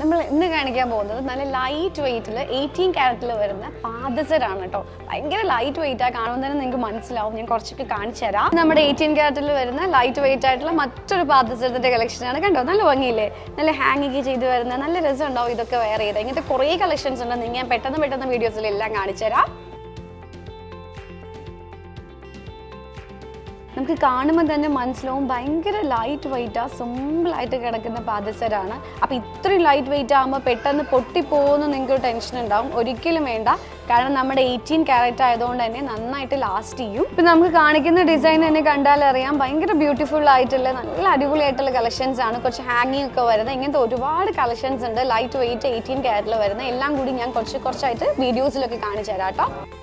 നമ്മൾ ഇന്ന് കാണിക്കാൻ പോകുന്നത് നല്ല ലൈറ്റ് വെയിറ്റിൽ എയ്റ്റീൻ ക്യാരറ്റിൽ വരുന്ന പാദസരാണ് കേട്ടോ ഭയങ്കര ലൈറ്റ് വെയിറ്റ് ആ കാണുമ്പോൾ തന്നെ നിങ്ങൾക്ക് മനസ്സിലാവും ഞാൻ കുറച്ചൊക്കെ കാണിച്ചു തരാം നമ്മുടെ എയ്റ്റീൻ ക്യാരറ്റിൽ വരുന്ന ലൈറ്റ് വെയിറ്റ് ആയിട്ടുള്ള മറ്റൊരു പാദസരത്തിന്റെ കളക്ഷനാണ് കണ്ടോ നല്ല ഭംഗിയില്ലേ നല്ല ഹാങ്ങിങ് ചെയ്ത് വരുന്ന നല്ല രസം ഉണ്ടാവും ഇതൊക്കെ വേറെ ചെയ്ത് ഇങ്ങനത്തെ കുറേ കളക്ഷൻസ് ഉണ്ട് നിങ്ങൾ ഞാൻ പെട്ടെന്ന് പെട്ടെന്ന് വീഡിയോസിൽ എല്ലാം കാണിച്ചു തരാം നമുക്ക് കാണുമ്പോൾ തന്നെ മനസ്സിലാവും ഭയങ്കര ലൈറ്റ് വെയിറ്റാ സിമ്പിളായിട്ട് കിടക്കുന്ന പാദസരാണ് അപ്പോൾ ഇത്രയും ലൈറ്റ് വെയിറ്റ് ആകുമ്പോൾ പെട്ടെന്ന് പൊട്ടിപ്പോകുന്ന നിങ്ങൾക്ക് ടെൻഷൻ ഉണ്ടാവും ഒരിക്കലും വേണ്ട കാരണം നമ്മുടെ എയ്റ്റീൻ ക്യാരറ്റ് ആയതുകൊണ്ട് തന്നെ നന്നായിട്ട് ലാസ്റ്റ് ചെയ്യും ഇപ്പം നമുക്ക് കാണിക്കുന്ന ഡിസൈൻ തന്നെ കണ്ടാൽ അറിയാം ഭയങ്കര ബ്യൂട്ടിഫുൾ ആയിട്ടുള്ള നല്ല അടിപൊളിയായിട്ടുള്ള കളക്ഷൻസ് ആണ് കുറച്ച് ഹാങ്ങിങ് ഒക്കെ വരുന്നത് ഇങ്ങനത്തെ ഒരുപാട് കളക്ഷൻസ് ഉണ്ട് ലൈറ്റ് വെയിറ്റ് എയ്റ്റീൻ ക്യാരറ്റിൽ വരുന്ന എല്ലാം കൂടി ഞാൻ കുറച്ച് കുറച്ചായിട്ട് വീഡിയോസിലൊക്കെ കാണിച്ചു തരാം കേട്ടോ